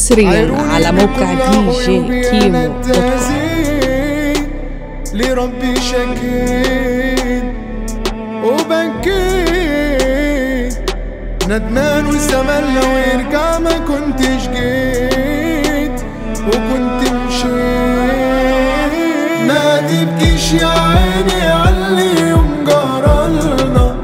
حصريا على موقع دي جي كيمو دوت كوم لربي شكيت وبكيت ندمان والزمن لو يرجع ما كنتش جيت وكنت مشيت ما تبكيش يا عيني عاللي يوم جرالنا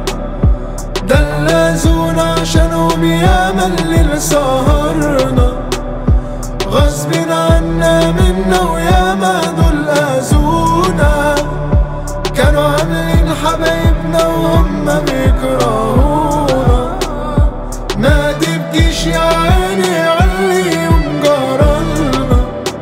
دلزونا عشانهم ياما الليل سهرنا غصب عنا منا وياما دول اذونا كانوا عاملين حبايبنا وهم بيكرهونا ما تبكيش يا عيني عاللي يوم جرالنا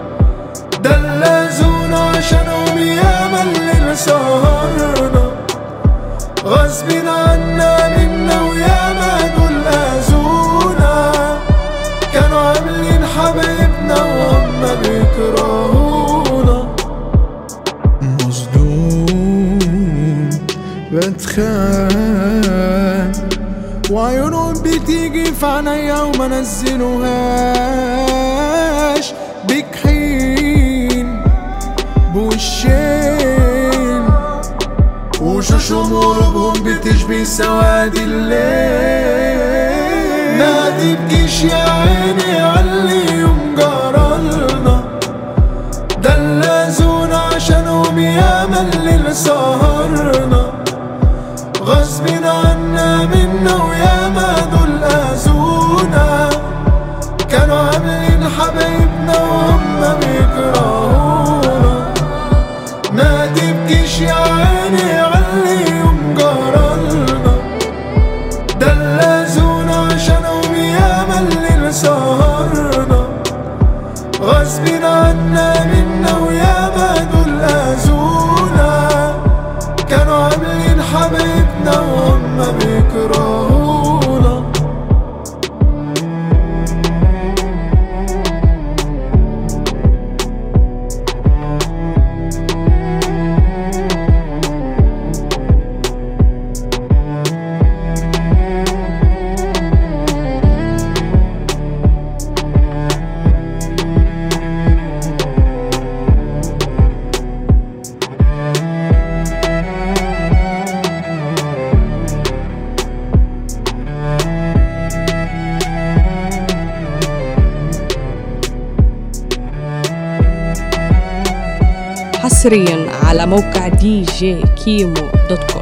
دلزونا عشانهم ياما الليل سهرنا غصب عنا منا وياما دول اذونا كانوا عاملين حبايبنا وهم بيكرهونا مظلوم بتخان وعيونهم بتيجي في عينيا وما نزلوهاش بجحين بوشين وشوشهم وقلوبهم بتشبه سواد الليل ما تبكيش يا عيني عاللي يوم جرالنا دلزونا عشانهم ياما الليل سهرنا غصب عنا منا وياما دول اذونا كانوا عاملين حبايبنا وهم بيكرهونا ما تبكيش يا عيني عاللي يوم جرالنا دلزونا عشانهم ياما الليل سهرنا غصب عنا منا وياما دول اذونا كانوا عاملين حبايبنا وهم بيكرهونا حصريا على موقع دي جي كيمو دوت كوم